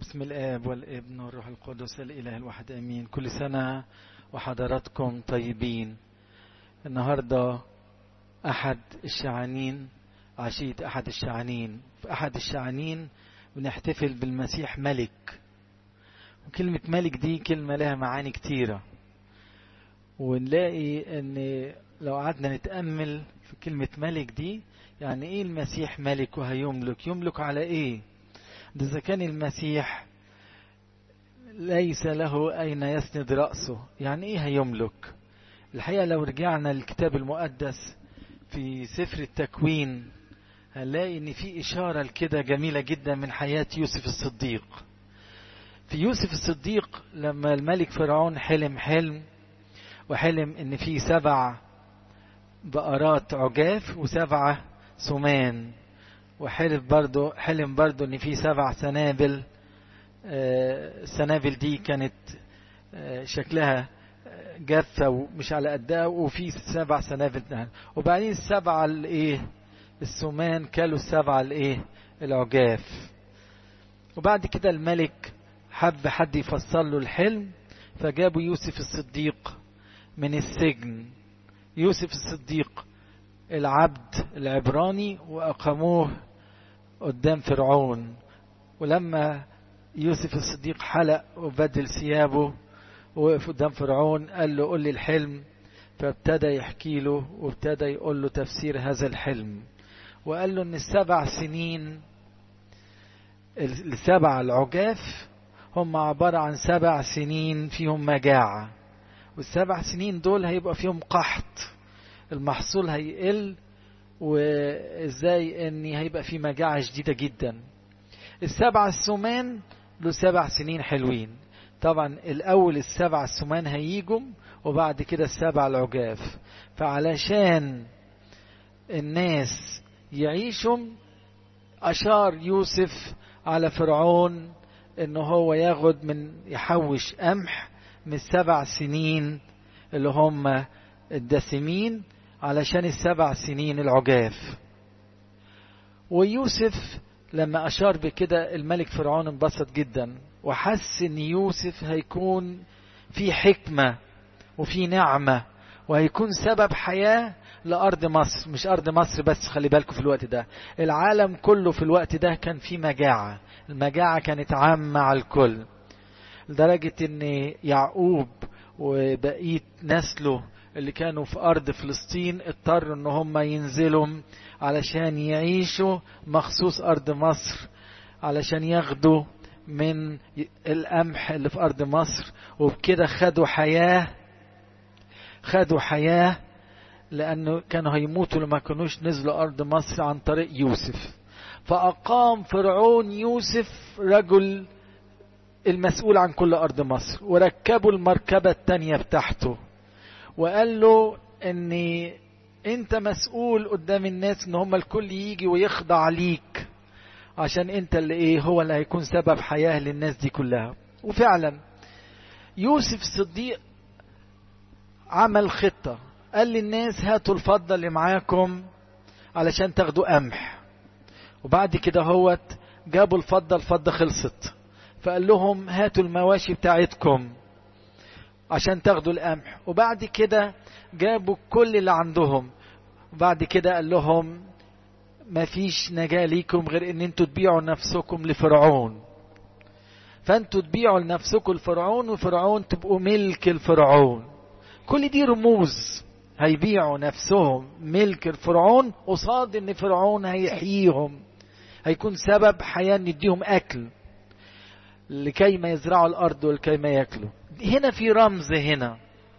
باسم الآب والابن والروح القدس الإله الواحد آمين كل سنة وحضراتكم طيبين النهاردة أحد الشعانين عشية أحد الشعانين في أحد الشعانين بنحتفل بالمسيح ملك وكلمة ملك دي كلمة لها معاني كتيرة ونلاقي ان لو قعدنا نتأمل في كلمة ملك دي يعني ايه المسيح ملك وهيملك يملك على ايه ده اذا كان المسيح ليس له اين يسند رأسه يعني ايه هيملك الحقيقة لو رجعنا للكتاب المقدس في سفر التكوين هنلاقي ان في اشارة لكده جميلة جدا من حياة يوسف الصديق في يوسف الصديق لما الملك فرعون حلم حلم وحلم ان في سبع بقرات عجاف وسبعة سمان وحلف برضو حلم برضو ان في سبع سنابل السنابل دي كانت شكلها جافة ومش على قدها وفي سبع سنابل دهن وبعدين السبعة الايه السمان كلوا السبعة الايه العجاف وبعد كده الملك حب حد يفسر له الحلم فجابوا يوسف الصديق من السجن يوسف الصديق العبد العبراني وأقاموه قدام فرعون ولما يوسف الصديق حلق وبدل ثيابه وقف قدام فرعون قال له قل لي الحلم فابتدى يحكي له وابتدى يقول له تفسير هذا الحلم وقال له ان السبع سنين السبع العجاف هم عبارة عن سبع سنين فيهم مجاعة والسبع سنين دول هيبقى فيهم قحط المحصول هيقل وازاي ان هيبقى في مجاعة شديدة جدا السبع السمان له سبع سنين حلوين طبعا الاول السبع السمان هيجوا وبعد كده السبع العجاف فعلشان الناس يعيشوا اشار يوسف على فرعون ان هو ياخد من يحوش قمح من السبع سنين اللي هم الدسمين علشان السبع سنين العجاف ويوسف لما أشار بكده الملك فرعون انبسط جدا وحس ان يوسف هيكون في حكمة وفي نعمة وهيكون سبب حياة لأرض مصر مش أرض مصر بس خلي بالكم في الوقت ده العالم كله في الوقت ده كان في مجاعة المجاعة كانت عامة على الكل لدرجة ان يعقوب وبقية نسله اللي كانوا في أرض فلسطين اضطروا ان هم ينزلوا علشان يعيشوا مخصوص أرض مصر علشان ياخدوا من القمح اللي في أرض مصر وبكده خدوا حياة خدوا حياة لأنه كانوا هيموتوا لما كانوش نزلوا أرض مصر عن طريق يوسف فأقام فرعون يوسف رجل المسؤول عن كل أرض مصر وركبوا المركبة التانية بتاعته وقال له ان انت مسؤول قدام الناس ان هم الكل يجي ويخضع ليك عشان انت اللي ايه هو اللي هيكون سبب حياة للناس دي كلها وفعلا يوسف الصديق عمل خطة قال للناس هاتوا الفضة اللي معاكم علشان تاخدوا قمح وبعد كده هوت جابوا الفضة الفضة خلصت فقال لهم هاتوا المواشي بتاعتكم عشان تاخدوا القمح وبعد كده جابوا كل اللي عندهم وبعد كده قال لهم ما فيش نجاة ليكم غير ان انتوا تبيعوا نفسكم لفرعون فانتوا تبيعوا لنفسكم لفرعون وفرعون تبقوا ملك الفرعون كل دي رموز هيبيعوا نفسهم ملك الفرعون قصاد ان فرعون هيحييهم هيكون سبب حياة نديهم اكل لكي ما يزرعوا الارض ولكي ما ياكلوا هنا في رمز هنا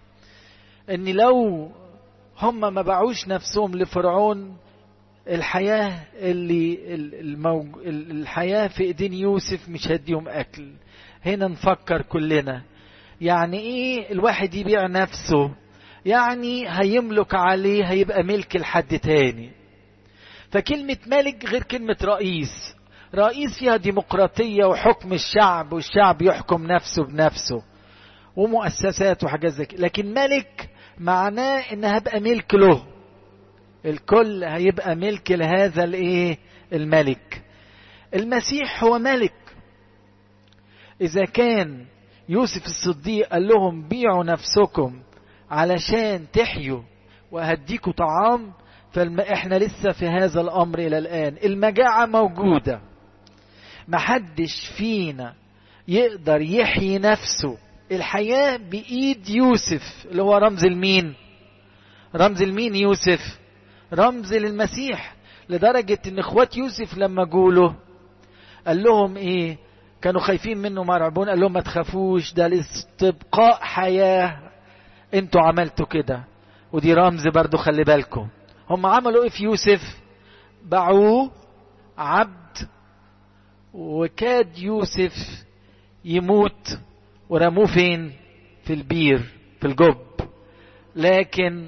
ان لو هم ما باعوش نفسهم لفرعون الحياة اللي الموج... الحياة في ايدين يوسف مش هديهم اكل هنا نفكر كلنا يعني ايه الواحد يبيع نفسه يعني هيملك عليه هيبقى ملك لحد تاني فكلمة ملك غير كلمة رئيس رئيس فيها ديمقراطية وحكم الشعب والشعب يحكم نفسه بنفسه ومؤسسات وحاجات زي كده لكن ملك معناه ان هبقى ملك له الكل هيبقى ملك لهذا الايه الملك المسيح هو ملك إذا كان يوسف الصديق قال لهم بيعوا نفسكم علشان تحيوا وهديكوا طعام فاحنا لسه في هذا الأمر إلى الآن المجاعة موجودة محدش فينا يقدر يحيي نفسه الحياة بإيد يوسف اللي هو رمز المين رمز المين يوسف رمز للمسيح لدرجة ان اخوات يوسف لما جوله قال لهم ايه كانوا خايفين منه مرعبون قال لهم ما تخافوش ده لاستبقاء حياة انتوا عملتوا كده ودي رمز برضو خلي بالكم هم عملوا ايه في يوسف باعوه عبد وكاد يوسف يموت ورموه فين في البير في الجب لكن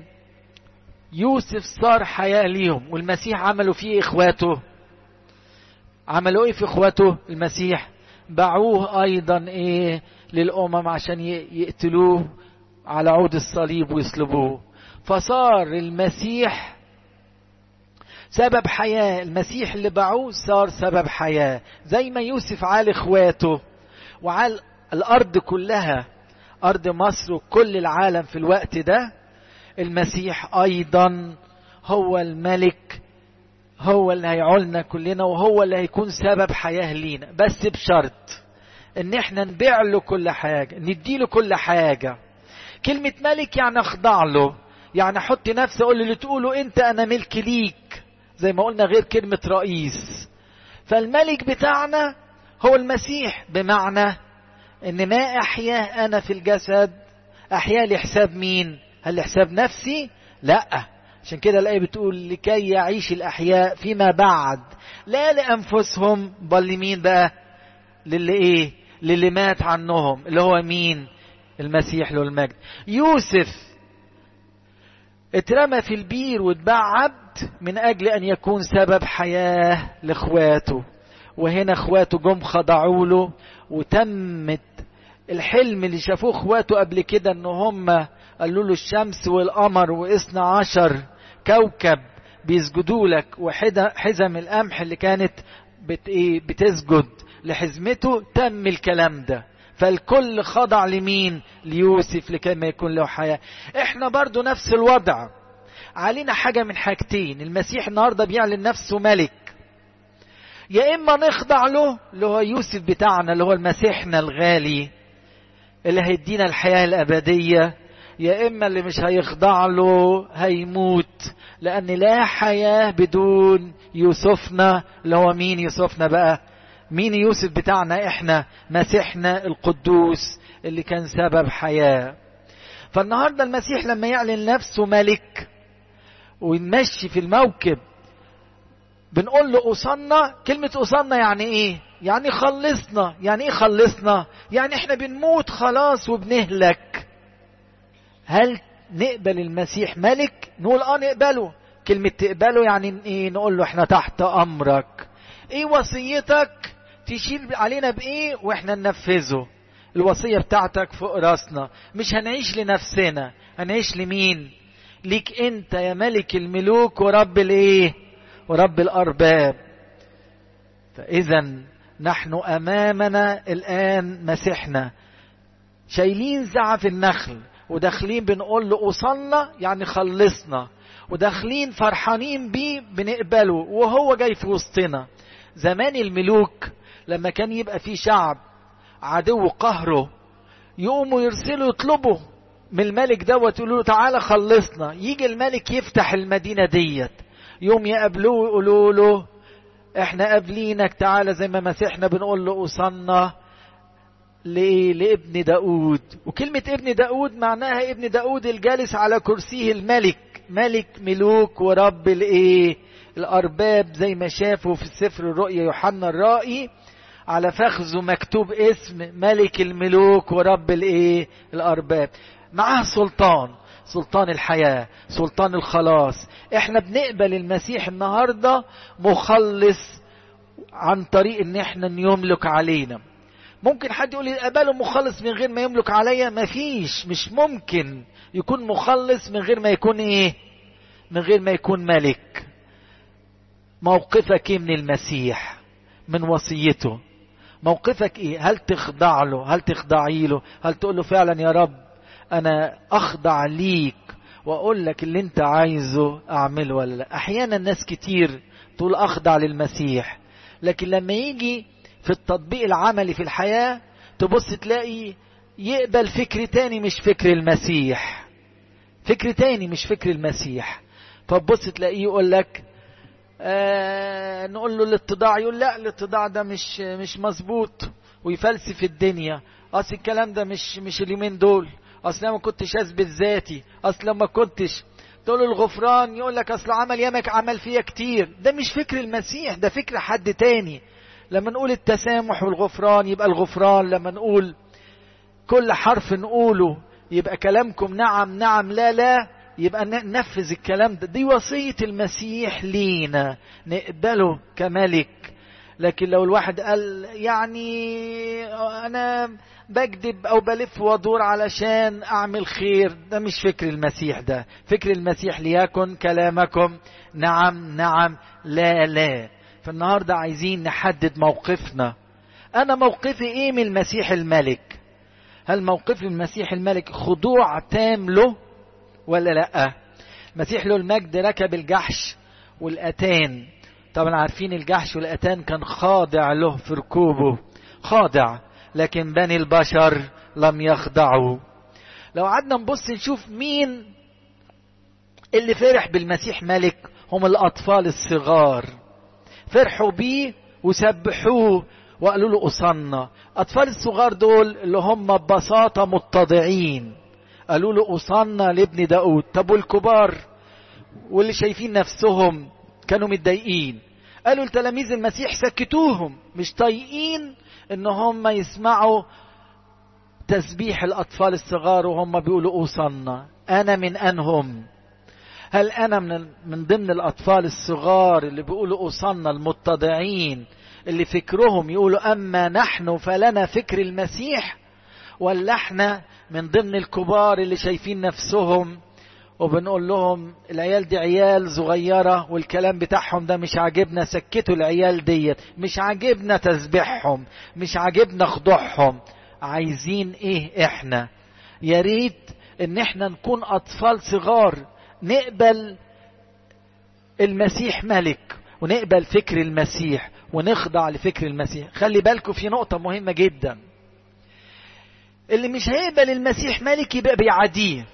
يوسف صار حياة ليهم والمسيح عملوا فيه اخواته عملوا ايه في اخواته المسيح باعوه ايضا ايه للامم عشان يقتلوه على عود الصليب ويصلبوه فصار المسيح سبب حياة المسيح اللي باعوه صار سبب حياة زي ما يوسف عال اخواته وعال الارض كلها ارض مصر وكل العالم في الوقت ده المسيح ايضا هو الملك هو اللي هيعولنا كلنا وهو اللي هيكون سبب حياة لينا بس بشرط ان احنا نبيع له كل حاجة نديله كل حاجة كلمة ملك يعني اخضع له يعني احط نفسي اقول اللي تقوله انت انا ملك ليك زي ما قلنا غير كلمة رئيس فالملك بتاعنا هو المسيح بمعنى ان ما احياه انا في الجسد احياه لحساب مين هل لحساب نفسي لا عشان كده الآية بتقول لكي يعيش الأحياء فيما بعد لا لأنفسهم بل لمين بقى للي إيه للي مات عنهم اللي هو مين المسيح له المجد يوسف اترمى في البير واتباع عبد من أجل أن يكون سبب حياة لإخواته وهنا إخواته جم خضعوا له وتمت الحلم اللي شافوه إخواته قبل كده إن هم قالوا له الشمس والقمر واثنى عشر كوكب بيسجدوا لك وحزم القمح اللي كانت بت ايه بتسجد لحزمته تم الكلام ده فالكل خضع لمين ليوسف لكي ما يكون له حياة احنا برضو نفس الوضع علينا حاجة من حاجتين المسيح النهاردة بيعلن نفسه ملك يا اما نخضع له اللي هو يوسف بتاعنا اللي هو المسيحنا الغالي اللي هيدينا الحياة الأبدية يا إما اللي مش هيخضع له هيموت لأن لا حياة بدون يوسفنا اللي هو مين يوسفنا بقى مين يوسف بتاعنا إحنا مسيحنا القدوس اللي كان سبب حياة فالنهاردة المسيح لما يعلن نفسه ملك ويمشي في الموكب بنقول له أصلنا كلمة أصلنا يعني إيه يعني خلصنا يعني إيه خلصنا يعني إحنا بنموت خلاص وبنهلك هل نقبل المسيح ملك نقول اه نقبله كلمة تقبله يعني ايه نقول له احنا تحت امرك ايه وصيتك تشيل علينا بايه واحنا ننفذه الوصية بتاعتك فوق راسنا مش هنعيش لنفسنا هنعيش لمين ليك انت يا ملك الملوك ورب الايه ورب الارباب فاذا نحن امامنا الان مسيحنا شايلين زعف النخل وداخلين بنقول له وصلنا يعني خلصنا وداخلين فرحانين بيه بنقبله وهو جاي في وسطنا زمان الملوك لما كان يبقى في شعب عدو قهره يقوموا يرسلوا يطلبوا من الملك دوت يقولوا له تعالى خلصنا يجي الملك يفتح المدينة ديت يوم يقابلوه ويقولوا له احنا قابلينك تعالى زي ما مسيحنا بنقول له وصلنا لإيه؟ لابن داود وكلمة ابن داود معناها ابن داود الجالس على كرسيه الملك ملك ملوك ورب الايه الارباب زي ما شافوا في سفر الرؤيا يوحنا الرائي على فخذه مكتوب اسم ملك الملوك ورب الايه الارباب معاه سلطان سلطان الحياة سلطان الخلاص احنا بنقبل المسيح النهاردة مخلص عن طريق ان احنا يملك علينا ممكن حد يقول لي قبله مخلص من غير ما يملك عليا مفيش مش ممكن يكون مخلص من غير ما يكون ايه من غير ما يكون ملك موقفك ايه من المسيح من وصيته موقفك ايه هل تخضع له هل تخضعي له هل تقول له فعلا يا رب انا اخضع ليك واقول لك اللي انت عايزه اعمله ولا لا احيانا ناس كتير تقول اخضع للمسيح لكن لما يجي في التطبيق العملي في الحياة تبص تلاقي يقبل فكر تاني مش فكر المسيح فكر تاني مش فكر المسيح فتبص تلاقيه يقول لك آه نقول له الاتضاع يقول لا الاتضاع ده مش مش مظبوط ويفلسف الدنيا اصل الكلام ده مش مش اليومين دول اصل ما كنتش اثبت ذاتي اصل ما كنتش تقول له الغفران يقول لك اصل عمل يامك عمل فيا كتير ده مش فكر المسيح ده فكر حد تاني لما نقول التسامح والغفران يبقى الغفران لما نقول كل حرف نقوله يبقى كلامكم نعم نعم لا لا يبقى ننفذ الكلام ده دي وصية المسيح لينا نقبله كملك لكن لو الواحد قال يعني انا بكذب او بلف وادور علشان اعمل خير ده مش فكر المسيح ده فكر المسيح ليكن كلامكم نعم نعم لا لا فالنهاردة عايزين نحدد موقفنا انا موقفي ايه من المسيح الملك هل موقفي من المسيح الملك خضوع تام له ولا لا المسيح له المجد ركب الجحش والاتان طبعا عارفين الجحش والاتان كان خاضع له في ركوبه خاضع لكن بني البشر لم يخضعوا لو قعدنا نبص نشوف مين اللي فرح بالمسيح ملك هم الاطفال الصغار فرحوا بيه وسبحوه وقالوا له أصنا أطفال الصغار دول اللي هم ببساطة متضعين قالوا له أصنا لابن داود طب والكبار واللي شايفين نفسهم كانوا متضايقين قالوا لتلاميذ المسيح سكتوهم مش طايقين ان هم يسمعوا تسبيح الاطفال الصغار وهم بيقولوا اوصلنا انا من انهم هل انا من من ضمن الاطفال الصغار اللي بيقولوا اوصلنا المتضعين اللي فكرهم يقولوا اما نحن فلنا فكر المسيح ولا احنا من ضمن الكبار اللي شايفين نفسهم وبنقول لهم العيال دي عيال صغيرة والكلام بتاعهم ده مش عاجبنا سكتوا العيال ديت مش عاجبنا تسبيحهم مش عاجبنا خضوعهم عايزين ايه احنا يا ريت ان احنا نكون اطفال صغار نقبل المسيح ملك ونقبل فكر المسيح ونخضع لفكر المسيح خلي بالكم في نقطة مهمة جدا اللي مش هيقبل المسيح ملك يبقى بيعاديه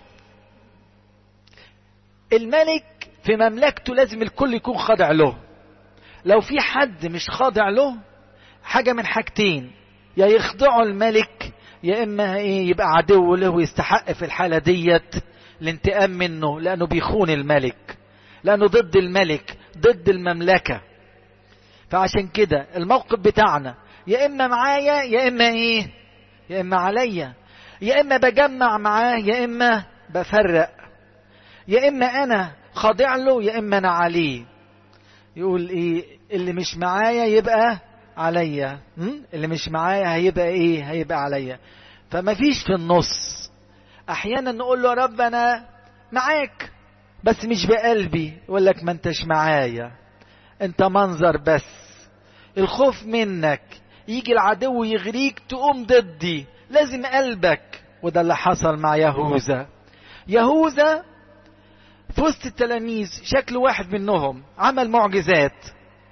الملك في مملكته لازم الكل يكون خاضع له لو في حد مش خاضع له حاجة من حاجتين يا يخضعه الملك يا إما إيه يبقى عدو له ويستحق في الحالة ديت الانتقام منه لأنه بيخون الملك لأنه ضد الملك ضد المملكة فعشان كده الموقف بتاعنا يا إما معايا يا إما إيه يا إما عليا يا إما بجمع معاه يا إما بفرق يا إما أنا خاضع له يا إما أنا عليه يقول إيه اللي مش معايا يبقى عليا اللي مش معايا هيبقى إيه هيبقى عليا فما فيش في النص أحيانا نقول له يا رب أنا معاك بس مش بقلبي يقول لك ما انتش معايا انت منظر بس الخوف منك يجي العدو يغريك تقوم ضدي لازم قلبك وده اللي حصل مع يهوذا يهوذا في وسط التلاميذ شكل واحد منهم عمل معجزات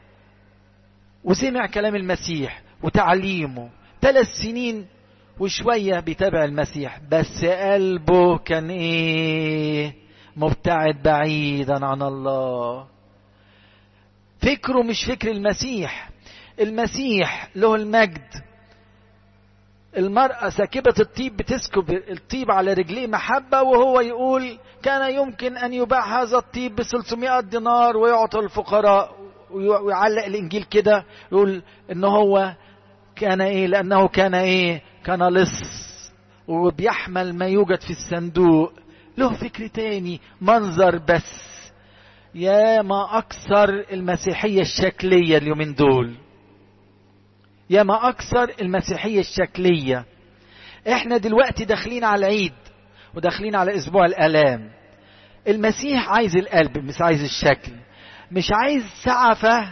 وسمع كلام المسيح وتعليمه ثلاث سنين وشوية بيتابع المسيح بس قلبه كان ايه مبتعد بعيدا عن الله فكره مش فكر المسيح المسيح له المجد المرأة ساكبة الطيب بتسكب الطيب على رجليه محبة وهو يقول كان يمكن أن يباع هذا الطيب ب 300 دينار ويعطى الفقراء ويعلق الإنجيل كده يقول إن هو كان إيه لأنه كان إيه كان لص وبيحمل ما يوجد في الصندوق له فكر تاني منظر بس يا ما أكثر المسيحية الشكلية اليومين دول يا ما أكثر المسيحية الشكلية احنا دلوقتي داخلين على العيد وداخلين على أسبوع الآلام المسيح عايز القلب مش عايز الشكل مش عايز سعفة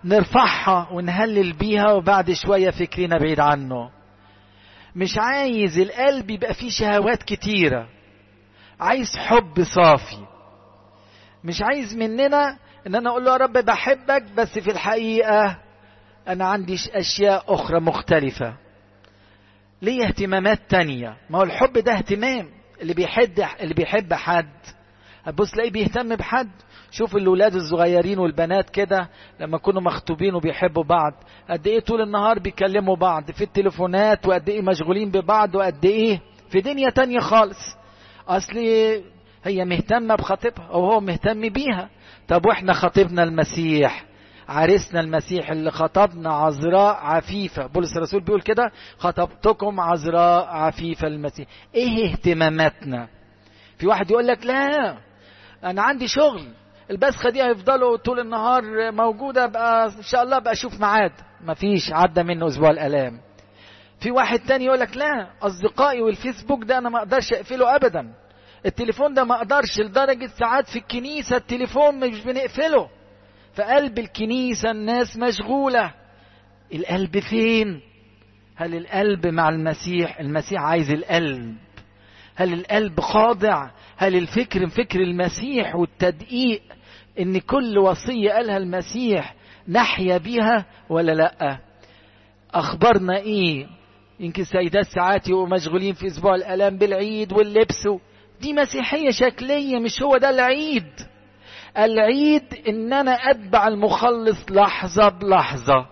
نرفعها ونهلل بيها وبعد شوية فكرنا بعيد عنه مش عايز القلب يبقى فيه شهوات كتيرة عايز حب صافي مش عايز مننا ان انا اقول له يا رب بحبك بس في الحقيقة انا عندي اشياء اخرى مختلفة ليه اهتمامات تانية ما هو الحب ده اهتمام اللي بيحب اللي بيحب حد هتبص تلاقيه بيهتم بحد شوف الاولاد الصغيرين والبنات كده لما يكونوا مخطوبين وبيحبوا بعض قد ايه طول النهار بيكلموا بعض في التليفونات وقد ايه مشغولين ببعض وقد ايه في دنيا تانية خالص اصل هي مهتمة بخطيبها او هو مهتم بيها طب واحنا خطيبنا المسيح عرسنا المسيح اللي خطبنا عذراء عفيفة بولس الرسول بيقول كده خطبتكم عذراء عفيفة المسيح ايه اهتماماتنا في واحد يقول لك لا انا عندي شغل البسخه دي هيفضلوا طول النهار موجوده بقى ان شاء الله بقى اشوف ميعاد مفيش عدى منه اسبوع الالام في واحد تاني يقول لك لا اصدقائي والفيسبوك ده انا ما اقدرش اقفله ابدا التليفون ده ما اقدرش لدرجه ساعات في الكنيسه التليفون مش بنقفله فقلب الكنيسه الناس مشغوله القلب فين هل القلب مع المسيح المسيح عايز القلب هل القلب خاضع هل الفكر فكر المسيح والتدقيق ان كل وصية قالها المسيح نحيا بها ولا لا اخبارنا ايه يمكن سيدات ساعات يبقوا مشغولين في اسبوع الالام بالعيد واللبس دي مسيحية شكلية مش هو ده العيد العيد ان انا اتبع المخلص لحظة بلحظة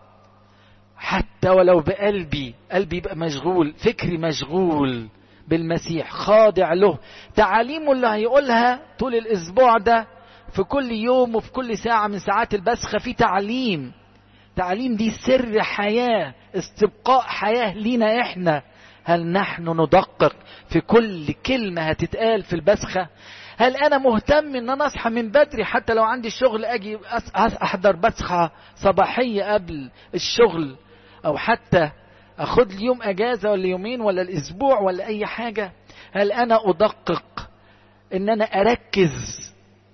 حتى ولو بقلبي قلبي يبقى مشغول فكري مشغول بالمسيح خاضع له تعاليمه اللي هيقولها طول الاسبوع ده في كل يوم وفي كل ساعة من ساعات البسخة في تعليم تعليم دي سر حياة استبقاء حياة لينا احنا هل نحن ندقق في كل كلمة هتتقال في البسخة هل انا مهتم ان انا اصحى من بدري حتى لو عندي الشغل اجي احضر بسخة صباحية قبل الشغل او حتى اخد لي يوم اجازة ولا يومين ولا الاسبوع ولا اي حاجة هل انا ادقق ان انا اركز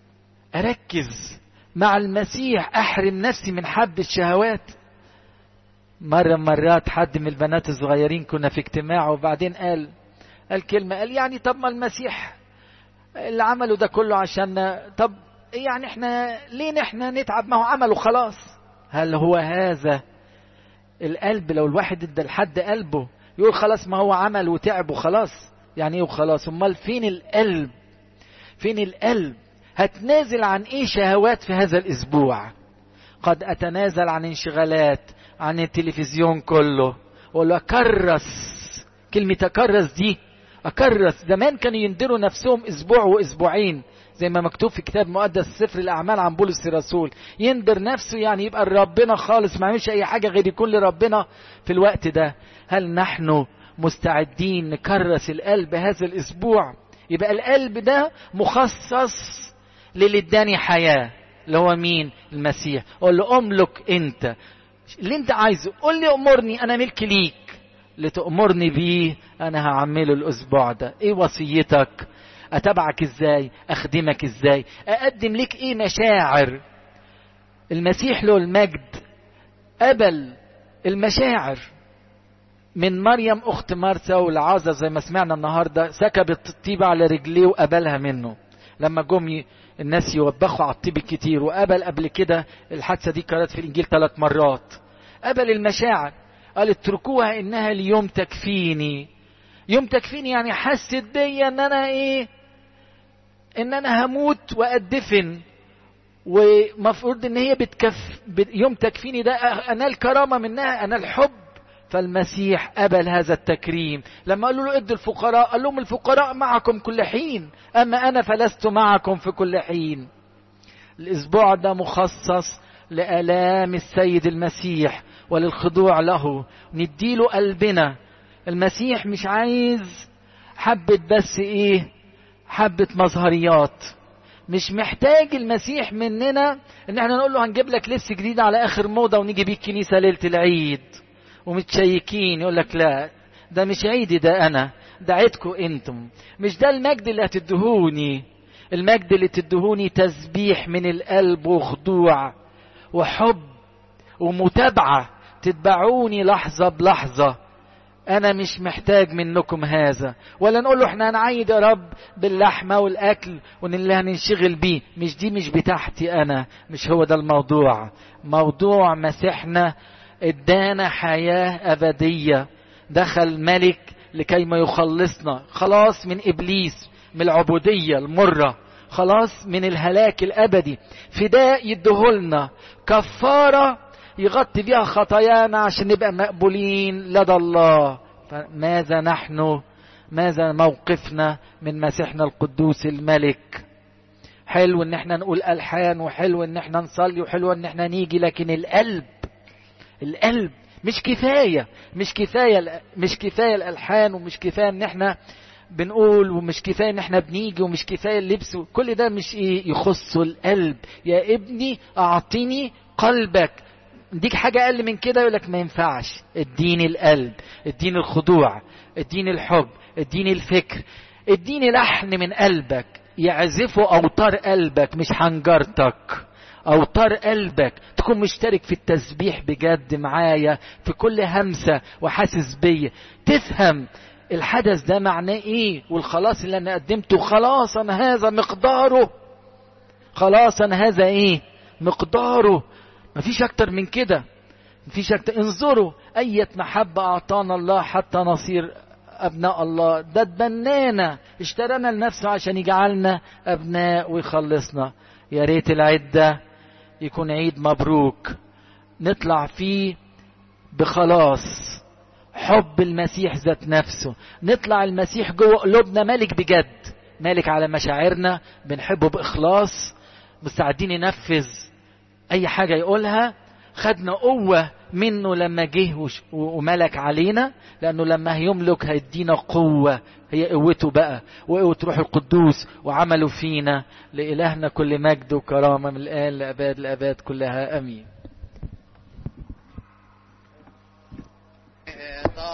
اركز مع المسيح احرم نفسي من حب الشهوات مرة مرات حد من البنات الصغيرين كنا في اجتماع وبعدين قال قال كلمة قال يعني طب ما المسيح اللي عمله ده كله عشان طب يعني احنا ليه احنا نتعب ما هو عمله خلاص هل هو هذا القلب لو الواحد ادى لحد قلبه يقول خلاص ما هو عمل وتعب وخلاص يعني ايه وخلاص امال فين القلب فين القلب هتنازل عن ايه شهوات في هذا الاسبوع قد اتنازل عن انشغالات عن التلفزيون كله ولا اكرس كلمة اكرس دي اكرس زمان كانوا يندروا نفسهم اسبوع واسبوعين زي ما مكتوب في كتاب مقدس سفر الاعمال عن بولس الرسول يندر نفسه يعني يبقى لربنا خالص ما يعملش اي حاجه غير يكون لربنا في الوقت ده هل نحن مستعدين نكرس القلب هذا الاسبوع يبقى القلب ده مخصص للي اداني حياه اللي هو مين المسيح قول له املك انت اللي انت عايزه قول لي امرني انا ملك ليك اللي تأمرني بيه انا هعمله الاسبوع ده ايه وصيتك اتبعك ازاي اخدمك ازاي اقدم لك ايه مشاعر المسيح له المجد قبل المشاعر من مريم اخت مرثا والعازة زي ما سمعنا النهارده سكبت الطيبة على رجليه وقبلها منه لما جم الناس يوبخوا على الطيب الكتير وقبل قبل كده الحادثه دي كانت في الانجيل ثلاث مرات قبل المشاعر قال اتركوها انها اليوم تكفيني يوم تكفيني يعني حست بيا ان انا ايه ان انا هموت وادفن ومفروض ان هي بتكف يوم تكفيني ده انا الكرامه منها انا الحب فالمسيح قبل هذا التكريم لما قالوا له ادوا الفقراء قال لهم الفقراء معكم كل حين اما انا فلست معكم في كل حين الاسبوع ده مخصص لالام السيد المسيح وللخضوع له نديله قلبنا المسيح مش عايز حبة بس ايه حبة مظهريات مش محتاج المسيح مننا ان احنا نقول له هنجيب لك لبس جديد على اخر موضة ونيجي بيه الكنيسة ليلة العيد ومتشيكين يقول لك لا ده مش عيدي ده انا ده عيدكم انتم مش ده المجد اللي هتدهوني المجد اللي تدهوني تسبيح من القلب وخضوع وحب ومتابعة تتبعوني لحظة بلحظة أنا مش محتاج منكم هذا ولا نقول له احنا هنعيد يا رب باللحمة والأكل واللي هننشغل بيه مش دي مش بتاعتي أنا مش هو ده الموضوع موضوع مسيحنا ادانا حياة أبدية دخل ملك لكي ما يخلصنا خلاص من إبليس من العبودية المرة خلاص من الهلاك الأبدي فداء يدهولنا كفارة يغطي بيها خطايانا عشان نبقى مقبولين لدى الله فماذا نحن ماذا موقفنا من مسيحنا القدوس الملك حلو ان احنا نقول الحان وحلو ان احنا نصلي وحلو ان احنا نيجي لكن القلب القلب مش كفايه مش كفايه مش كفايه الالحان ومش كفايه ان احنا بنقول ومش كفايه ان احنا بنيجي ومش كفايه اللبس كل ده مش ايه يخص القلب يا ابني اعطني قلبك اديك حاجة أقل من كده يقول لك ما ينفعش اديني القلب اديني الخضوع اديني الحب اديني الفكر اديني لحن من قلبك يعزفوا أوتار قلبك مش حنجرتك أوتار قلبك تكون مشترك في التسبيح بجد معايا في كل همسة وحاسس بيا تفهم الحدث ده معناه ايه والخلاص اللي انا قدمته خلاصا هذا مقداره خلاصا هذا ايه مقداره مفيش اكتر من كده مفيش اكتر انظروا اية محبة اعطانا الله حتى نصير ابناء الله ده اتبنانا اشترانا لنفسه عشان يجعلنا ابناء ويخلصنا يا ريت العيد ده يكون عيد مبروك نطلع فيه بخلاص حب المسيح ذات نفسه نطلع المسيح جوه قلوبنا مالك بجد مالك على مشاعرنا بنحبه باخلاص مستعدين ننفذ اي حاجة يقولها خدنا قوة منه لما جه وملك علينا لانه لما هيملك هيدينا قوة هي قوته بقى وقوة روح القدوس وعمله فينا لإلهنا كل مجد وكرامة من الآن لأباد الأباد كلها أمين